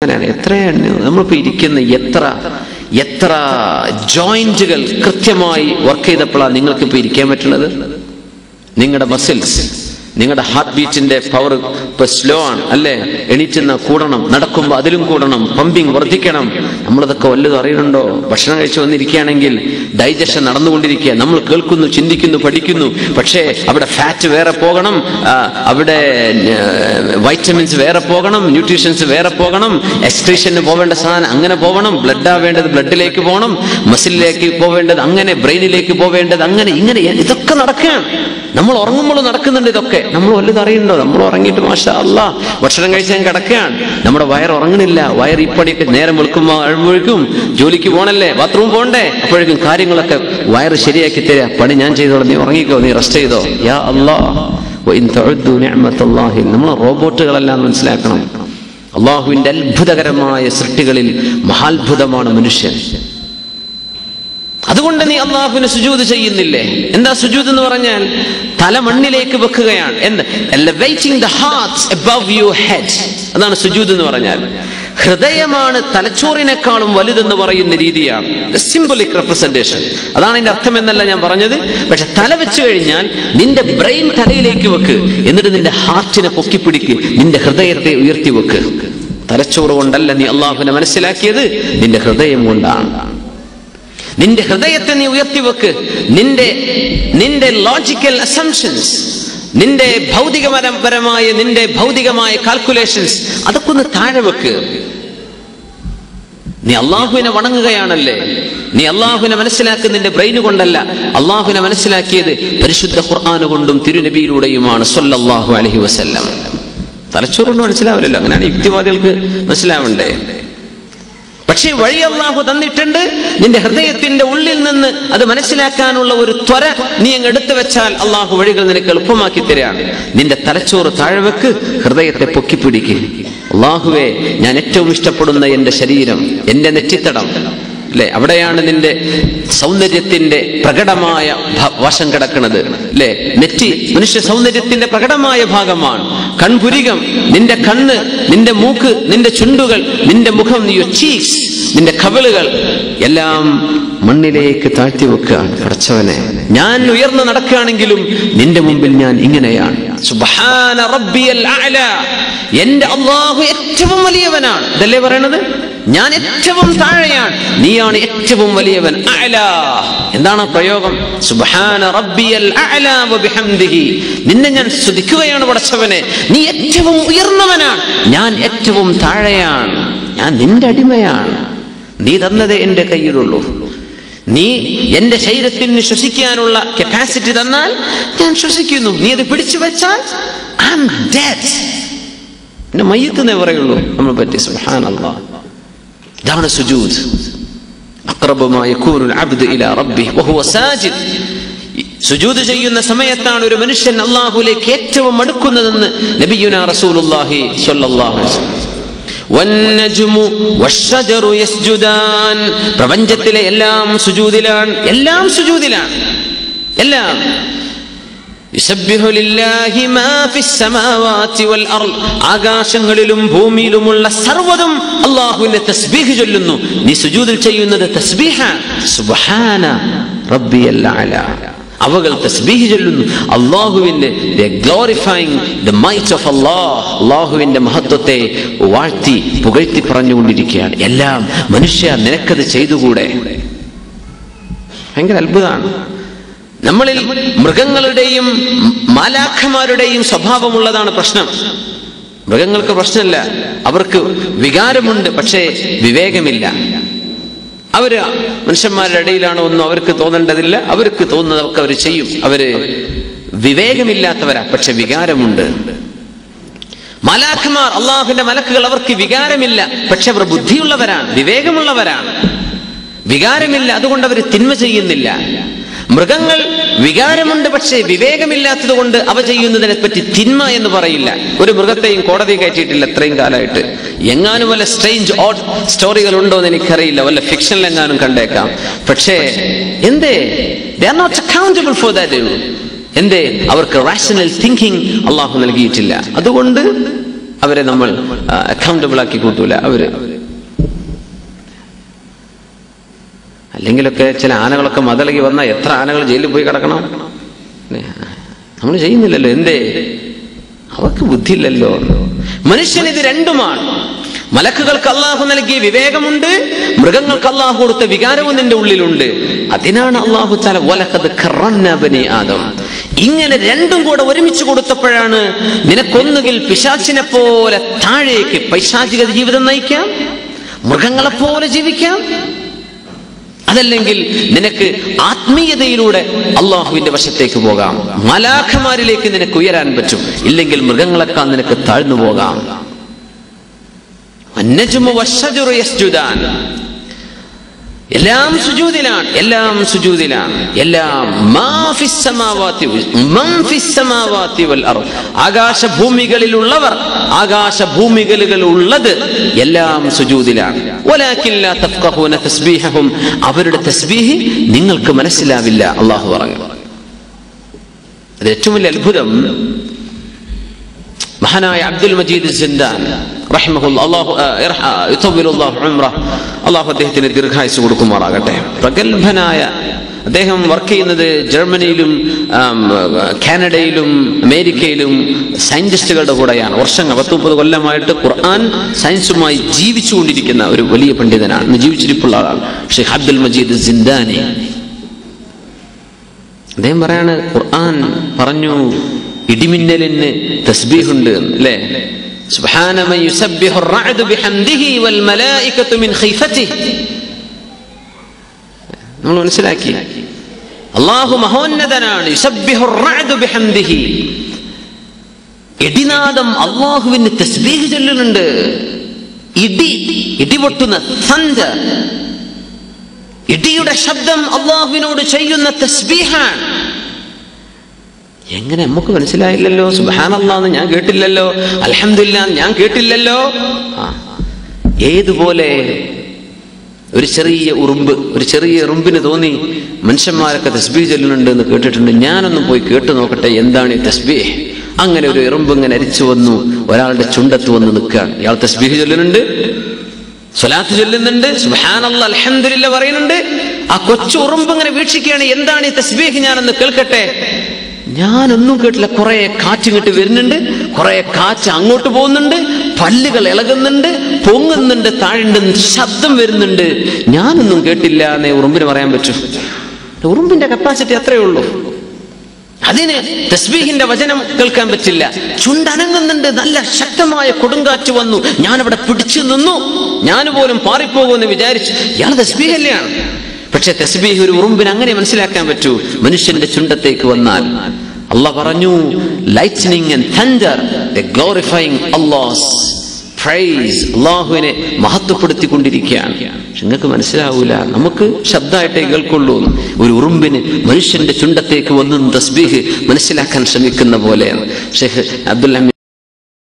അങ്ങനെയാണ് എത്രയാണ് നമ്മളിപ്പോൾ ഇരിക്കുന്ന എത്ര എത്ര ജോയിന്റുകൾ കൃത്യമായി വർക്ക് ചെയ്തപ്പോഴാണ് നിങ്ങൾക്കിപ്പോൾ ഇരിക്കാൻ പറ്റുന്നത് നിങ്ങളുടെ മസിൽസ് നിങ്ങളുടെ ഹാർട്ട് ബീറ്റിന്റെ പവർ ഇപ്പൊ സ്ലോ ആണ് അല്ലേ എണീറ്റുന്ന കൂടണം നടക്കുമ്പോൾ അതിലും കൂടണം പമ്പിങ് വർദ്ധിക്കണം നമ്മളതൊക്കെ വല്ലതും അറിയുന്നുണ്ടോ ഭക്ഷണം കഴിച്ചു വന്നിരിക്കുകയാണെങ്കിൽ ഡൈജഷൻ നടന്നുകൊണ്ടിരിക്കുക നമ്മൾ കേൾക്കുന്നു ചിന്തിക്കുന്നു പഠിക്കുന്നു പക്ഷേ അവിടെ ഫാറ്റ് വേറെ പോകണം ആ, അവിടെ വൈറ്റമിൻസ് വേറെ പോകണം ന്യൂട്രീഷൻസ് വേറെ പോകണം എക്സ്ക്രീഷന് പോവേണ്ട സാധനം അങ്ങനെ പോകണം ബ്ലഡ് ആവേണ്ടത് ബ്ലഡിലേക്ക് പോകണം മസിലിലേക്ക് പോവേണ്ടത് അങ്ങനെ ബ്രെയിനിലേക്ക് പോവേണ്ടത് അങ്ങനെ ഇങ്ങനെ ഇതൊക്കെ നടക്കുകയാണ് നമ്മൾ ഉറങ്ങുമ്പോൾ നടക്കുന്നുണ്ട് ഇതൊക്കെ നമ്മൾ വല്ലതും അറിയുന്നുണ്ടോ നമ്മൾ ഉറങ്ങിയിട്ട് മാഷാ അല്ല ഭക്ഷണം കഴിച്ചാൽ കിടക്കുകയാണ് നമ്മുടെ വയർ ഉറങ്ങണില്ല വയർ ഇപ്പടിയൊക്കെ നേരം വെളുക്കുമ്പോൾ അഴുമ്പോഴേക്കും ജോലിക്ക് പോകണല്ലേ ബാത്റൂം പോകണ്ടേ അപ്പോഴേക്കും കാര്യങ്ങളൊക്കെ വയർ ശരിയാക്കി തരാ പണി ഞാൻ ചെയ്തോളാം നീ ഉറങ്ങിക്കോ നീ റെസ്റ്റ് ചെയ്തോ യാ അല്ലാ നമ്മൾ റോബോട്ടുകളല്ല എന്ന് മനസ്സിലാക്കണം അള്ളാഹുവിന്റെ അത്ഭുതകരമായ സൃഷ്ടികളിൽ മഹാത്ഭുതമാണ് മനുഷ്യൻ അതുകൊണ്ട് നീ അള്ളാഹുവിന് സുജൂത് ചെയ്യുന്നില്ലേ എന്താ സുജൂത് എന്ന് പറഞ്ഞാൽ തല മണ്ണിലേക്ക് വെക്കുകയാണ് എന്ത് elevating the heart above your head അതാണ് സുജൂത് എന്ന് പറഞ്ഞാൽ ഹൃദയമാണ് തലച്ചോറിനേക്കാളും വലുതെന്ന് പറയുന്ന രീതിയാണ് സിംബലിക് റെപ്രസെന്റേഷൻ അതാണ് അതിന്റെ അർത്ഥം എന്നല്ല ഞാൻ പറഞ്ഞത് പക്ഷെ തല വെച്ച് കഴിഞ്ഞാൽ നിന്റെ ബ്രെയിൻ തലയിലേക്ക് വെക്ക് എന്നിട്ട് നിന്റെ ഹാർട്ടിനെ പൊക്കിപ്പിടിക്ക് നിന്റെ ഹൃദയത്തെ ഉയർത്തി വെക്ക് തലച്ചോറ് കൊണ്ടല്ല നീ അള്ളാഹുവിനെ മനസ്സിലാക്കിയത് നിന്റെ ഹൃദയം കൊണ്ടാണ് നിന്റെ ഹൃദയത്തെ നീ ഉയർത്തിവെക്ക് നിന്റെ നിന്റെ ലോജിക്കൽ അസംഷൻസ് നിന്റെ ഭൗതികപരമായ നിന്റെ ഭൗതികമായ കാൽക്കുലേഷൻസ് അതൊക്കെ ഒന്ന് താഴെ വെക്ക് നീ അള്ളാഹുവിനെ വണങ്ങുകയാണല്ലേ നീ അള്ളാഹുവിനെ മനസ്സിലാക്കുന്ന നിന്റെ ബ്രെയിൻ കൊണ്ടല്ല അള്ളാഹുവിനെ മനസ്സിലാക്കിയത് പരിശുദ്ധ ഖുർആൻ കൊണ്ടും തിരുനബിയിലൂടെയുമാണ് സല്ലല്ലാഹു അലൈഹി വസല്ലം തലച്ചോറൊന്നും മനസ്സിലാവില്ലല്ലോ അങ്ങനെയാണ് യുക്തിവാദികൾക്ക് മനസ്സിലാവണ്ടേ പക്ഷേ വഴി അള്ളാഹു തന്നിട്ടുണ്ട് നിന്റെ ഹൃദയത്തിന്റെ ഉള്ളിൽ നിന്ന് അത് മനസ്സിലാക്കാനുള്ള ഒരു ത്വര നീ അങ്ങ് എടുത്തു വെച്ചാൽ അള്ളാഹു വഴികൾ നിനക്ക് എളുപ്പമാക്കി തരാണ് നിന്റെ തലച്ചോറ് താഴ്വെക്ക് ഹൃദയത്തെ പൊക്കിപ്പിടിക്ക് അള്ളാഹുവെ ഞാൻ ഏറ്റവും ഇഷ്ടപ്പെടുന്ന എന്റെ ശരീരം എന്റെ നെറ്റിത്തടം അല്ലെ അവിടെയാണ് നിന്റെ സൗന്ദര്യത്തിന്റെ പ്രകടമായ ഭ- വശം കിടക്കുന്നത് അല്ലെ നെറ്റി മനുഷ്യ സൗന്ദര്യത്തിന്റെ പ്രകടമായ ഭാഗമാണ് കൺപുരികം നിന്റെ കണ്ണ് നിന്റെ മൂക്ക് നിന്റെ ചുണ്ടുകൾ നിന്റെ മുഖം യുവർ ചീക്സ് നിന്റെ കവിളുകൾ എല്ലാം മണ്ണിലേക്ക് താഴ്ത്തി വെക്കുകയാണ് പടച്ചവനെ ഞാൻ ഉയർന്നു നടക്കുകയാണെങ്കിലും നിന്റെ മുമ്പിൽ ഞാൻ ഇങ്ങനെയാണ് സുബ്ഹാന റബ്ബിയൽ അഅല എന്റെ അള്ളാഹു ഏറ്റവും വലിയവനാണ് ഇതല്ലേ പറയണത് ഞാൻ ഏറ്റവും താഴെയാണ് നീയാണ് ഏറ്റവും വലിയവൻ അഅല എന്താണ് ആ പ്രയോഗം സുബ്ഹാന റബ്ബിയൽ അഅല വബിഹംദിഹി നിന്നെ ഞാൻ സ്തുതിക്കുകയാണ് പടച്ചവനെ നീ ഏറ്റവും ഉയർന്നവനാണ് ഞാൻ ഏറ്റവും താഴെയാണ് ഞാൻ നിന്റെ അടിമയാണ് നീ തന്നതേ എന്റെ കയ്യിലുള്ളൂ നീ എന്റെ ശരീരത്തിന് ശ്വസിക്കാനുള്ള കപ്പാസിറ്റി തന്നാൽ ഞാൻ ശ്വസിക്കുന്നു നീ അത് പിടിച്ചു വെച്ചാൽ ഐ ആം ഡെഡ് പിന്നെ മയ്യത്തെന്നേ പറയുള്ളൂ നമ്മൾ പറ്റി സുബ്ഹാനല്ലാ ഇതാണ് സുജൂദ് അക്രബമായ യകൂനുൽ അബ്ദു ഇലാ റബ്ബിഹി വഹുവ സാജിദ് സുജൂദ് ചെയ്യുന്ന സമയത്താണ് ഒരു മനുഷ്യൻ അള്ളാഹുലേക്ക് ഏറ്റവും അടുക്കുന്നതെന്ന് നബിയുന റസൂലുള്ളാഹി സ്വല്ലല്ലാഹു അലൈഹി വസല്ലം വന്നജ്മു വശ്ശജറു യസ്ജുദാൻ പ്രപഞ്ചത്തിലെ എല്ലാം സുജൂദിലാണ് എല്ലാം സുജൂദിലാണ് എല്ലാം യുസബ്ബിഹു ലില്ലാഹി മാ ഫിസ് സമാവാതി വൽ അർള് ആകാശങ്ങളിലും ഭൂമിയിലുമുള്ള സർവ്വതും അല്ലാഹുവിന്റെ തസ്ബീഹ് ചൊല്ലുന്നു നീ സുജൂദിൽ ചെയ്യുന്നത് തസ്ബീഹാണ് സുബ്ഹാന റബ്ബിയൽ അല അവകൾ തസ്ബീഹ് ചൊല്ലുന്നു അള്ളാഹുവിന്റെ glorifying the might of Allah അള്ളാഹുവിന്റെ മഹത്വത്തെ വാഴ്ത്തി പുകഴ്ത്തി പറഞ്ഞുകൊണ്ടിരിക്കുകയാണ് എല്ലാം മനുഷ്യ നിനക്കത് ചെയ്തുകൂടെ ഭയങ്കര അത്ഭുതമാണ് നമ്മളിൽ മൃഗങ്ങളുടെയും മാലാഖമാരുടെയും സ്വഭാവമുള്ളതാണ് പ്രശ്നം മൃഗങ്ങൾക്ക് പ്രശ്നമില്ല അവർക്ക് വികാരമുണ്ട് പക്ഷേ വിവേകമില്ല അവര് മനുഷ്യന്മാരുടെ ഇടയിലാണോ ഒന്നും അവർക്ക് തോന്നേണ്ടതില്ല അവർക്ക് തോന്നുന്നതൊക്കെ അവർ ചെയ്യും അവര് വിവേകമില്ലാത്തവരാ പക്ഷെ വികാരമുണ്ട് മലാഖമാർ അള്ളാഹുവിന്റെ മലക്കുകൾ അവർക്ക് വികാരമില്ല പക്ഷെ അവർ ബുദ്ധിയുള്ളവരാണ് വിവേകമുള്ളവരാണ് വികാരമില്ല അതുകൊണ്ട് അവർ തിന്മ ചെയ്യുന്നില്ല മൃഗങ്ങൾ വികാരമുണ്ട് പക്ഷേ വിവേകമില്ലാത്തത് കൊണ്ട് അവ ചെയ്യുന്നതിനെ പറ്റി തിന്മ എന്ന് പറയില്ല ഒരു മൃഗത്തെയും കോടതി കയറ്റിയിട്ടില്ല ഇത്രയും കാലമായിട്ട് എങ്ങാനും വല്ല സ്ട്രേഞ്ച് ഓഡ് സ്റ്റോറികൾ ഉണ്ടോ എന്ന് എനിക്കറിയില്ല വല്ല ഫിക്ഷനിൽ എങ്ങാനും കണ്ടേക്കാം പക്ഷേ എന്തേ they are not accountable for that എന്തേ അവർക്ക് റാഷണൽ തിങ്കിങ് അള്ളാഹു നൽകിയിട്ടില്ല അതുകൊണ്ട് അവരെ നമ്മൾ അക്കൗണ്ടബിൾ ആക്കി കൂട്ടൂല അവര് അല്ലെങ്കിലൊക്കെ ചില ആനകളൊക്കെ മതളകി വന്നാൽ എത്ര ആനകൾ ജയിലിൽ പോയി കിടക്കണം നമ്മൾ ചെയ്യുന്നില്ലല്ലോ എന്തേ അവർക്ക് ബുദ്ധിയില്ലല്ലോ മനുഷ്യൻ ഇത് രണ്ടുമാണ് മലക്കുകൾക്ക് അള്ളാഹു നൽകിയ വിവേകമുണ്ട് മൃഗങ്ങൾക്ക് അള്ളാഹു കൊടുത്ത വികാരവും നിന്റെ ഉള്ളിലുണ്ട് അതിനാണ് അള്ളാഹു താല വലക്കത് ബനി ആദം ഇങ്ങനെ രണ്ടും കൂടെ ഒരുമിച്ച് കൊടുത്തപ്പോഴാണ് നിനക്കൊന്നുകിൽ പിശാച്ചിനെ പോലെ താഴേക്ക് പൈശാചിക ജീവിതം നയിക്കാം മൃഗങ്ങളെ പോലെ ജീവിക്കാം അതല്ലെങ്കിൽ നിനക്ക് ആത്മീയതയിലൂടെ അള്ളാഹുവിന്റെ വശത്തേക്ക് പോകാം മലാഖമാരിലേക്ക് നിനക്ക് ഉയരാൻ പറ്റും ഇല്ലെങ്കിൽ മൃഗങ്ങളെക്കാൾ നിനക്ക് താഴ്ന്നു പോകാം വന്നജുമു വശജുറു യസ്ജുദാൻ. എല്ലാം സുജൂദിലാണ് എല്ലാം സുജൂദിലാണ് എല്ലാം മാ ഫിസ് സമാവാതി വ- മൻ ഫിസ് സമാവാതി വൽ അർദ്. ആകാശഭൂമികളിലുള്ളവർ ആകാശഭൂമികളിൽ ഉള്ളത് എല്ലാം സുജൂദിലാണ് വലാകിൻ ലാ തഫ്ഖഹൂന തസ്ബീഹഹും അവരുടെ തസ്ബീഹ് നിങ്ങൾക്ക് മനസ്സിലാവില്ല അള്ളാഹു പറഞ്ഞു അത് ഏറ്റവും വലിയ അത്ഭുതം മഹാനായ അബ്ദുൽ മജീദ് സിന്ദാൻ റഹിമഹുല്ല അള്ളാഹു ആ, ഇർഹ- യുതവ്വിലുല്ലാഹു ഉംറ. അള്ളാഹു അദ്ദേഹത്തിന് ദീർഘായുസ് കൊടുക്കുമാറാകട്ടെ പ്രഗത്ഭനായ അദ്ദേഹം വർക്ക് ചെയ്യുന്നത് ജർമ്മനിയിലും ആം, കാനഡയിലും അമേരിക്കയിലും സയന്റിസ്റ്റുകളുടെ കൂടെയാണ് വർഷങ്ങൾ പത്ത് മുപ്പത് കൊല്ലമായിട്ട് ഖുർആൻ സയൻസുമായി ജീവിച്ചുകൊണ്ടിരിക്കുന്ന ഒരു വലിയ പണ്ഡിതനാണ് ഇന്ന് ജീവിച്ചിരിപ്പുള്ള ആളാണ് ഷെയ്ഖ് അബ്ദുൽ മജീദ് സിന്ദാനി അദ്ദേഹം പറയാണ് ഖുർആൻ പറഞ്ഞു ഇടിമിന്നലിന് തസ്ബീഹുണ്ട് എന്ന്, അല്ലേ സുബ്ഹാന മൻ യുസബ്ബിഹു الرعد بحمده والملائكة من خيفته നമ്മൾ മനസ്സിലാക്കി അള്ളാഹു മഹോന്നതനാണ് യുസബ്ബിഹു الرعد بحمده ഇടിനാദം അള്ളാഹുവിന് തസ്ബീഹ് ചൊല്ലുന്നുണ്ട് ഇടി ഇടിപൊട്ടുന്ന thunder ഇടിയുടെ ശബ്ദം അള്ളാഹുവിനോട് ചെയ്യുന്ന തസ്ബീഹാണ് എങ്ങനെ നമുക്ക് മനസ്സിലായില്ലല്ലോ സുബാനല്ലാന്ന് ഞാൻ കേട്ടില്ലല്ലോ അൽഹംദുലില്ലാ ഞാൻ കേട്ടില്ലല്ലോ ആ. ഏതുപോലെ ഒരു ചെറിയ ഉറുമ്പ് ഒരു ചെറിയ ഉറുമ്പിന് തോന്നി മനുഷ്യന്മാരൊക്കെ തസ്ബീ ചൊല്ലുന്നുണ്ട് എന്ന് കേട്ടിട്ടുണ്ട് ഞാനൊന്നും പോയി കേട്ടു നോക്കട്ടെ എന്താണ് ഈ തസ്ബീഹ് അങ്ങനെ ഒരു എറുമ്പ് ഇങ്ങനെ അരിച്ചു വന്നു ഒരാളുടെ ചുണ്ടത്ത് വന്ന് നിൽക്കുകയാണ് ഇയാൾ തസ്ബീഹ് ചൊല്ലുന്നുണ്ട് സ്വലാത്ത് ചൊല്ലുന്നുണ്ട് സുബ്ഹാനല്ലാ അൽഹംദുലില്ലാ പറയുന്നുണ്ട് ആ കൊച്ചു ഉറുമ്പ് ഇങ്ങനെ വീക്ഷിക്കുകയാണ് എന്താണ് ഈ തസ്ബീഹ് ഞാനൊന്ന് കേൾക്കട്ടെ ഞാനൊന്നും കേട്ടില്ല കുറെ കാറ്റ് ഇങ്ങോട്ട് വരുന്നുണ്ട് കുറെ കാറ്റ് അങ്ങോട്ട് പോകുന്നുണ്ട് പല്ലുകൾ ഇളകുന്നുണ്ട് പൊങ്ങുന്നുണ്ട് താഴുണ്ട് ശബ്ദം വരുന്നുണ്ട് ഞാനൊന്നും കേട്ടില്ല എന്നേ ഉറുമ്പിന് പറയാൻ പറ്റും ഉറുമ്പിന്റെ കപ്പാസിറ്റി അത്രയേ ഉള്ളൂ അതിന് തസ്ബീഹിന്റെ വചനം കേൾക്കാൻ പറ്റില്ല ചുണ്ടനങ്ങുന്നുണ്ട് നല്ല ശക്തമായ കൊടുങ്കാറ്റ് വന്നു ഞാൻ അവിടെ പിടിച്ചു നിന്നു ഞാൻ പോലും പാറിപ്പോകുമെന്ന് വിചാരിച്ചു ഇയാൾ തസ്ബീഹല്ലാണ് പക്ഷെ തസ്ബീഹ് ഒരു ഉറുമ്പിന് അങ്ങനെ മനസ്സിലാക്കാൻ പറ്റൂ മനുഷ്യന്റെ ചുണ്ടത്തേക്ക് വന്നാൽ അള്ളാഹ് പറഞ്ഞു lightning and thunder glorifying Allah praise അള്ളാഹുവിനെ മഹത്വപ്പെടുത്തിക്കൊണ്ടിരിക്കുകയാണ് പക്ഷെ നിങ്ങൾക്ക് മനസ്സിലാവൂല നമുക്ക് ശബ്ദമായിട്ടേ കേൾക്കുള്ളൂ ഒരു ഉറുമ്പിന് മനുഷ്യന്റെ ചുണ്ടത്തേക്ക് വന്നും തസ്ബീഹ് മനസ്സിലാക്കാൻ ശ്രമിക്കുന്ന പോലെയാണ് ഷെയ്ഖ് അബ്ദുൽ ഹമീദ്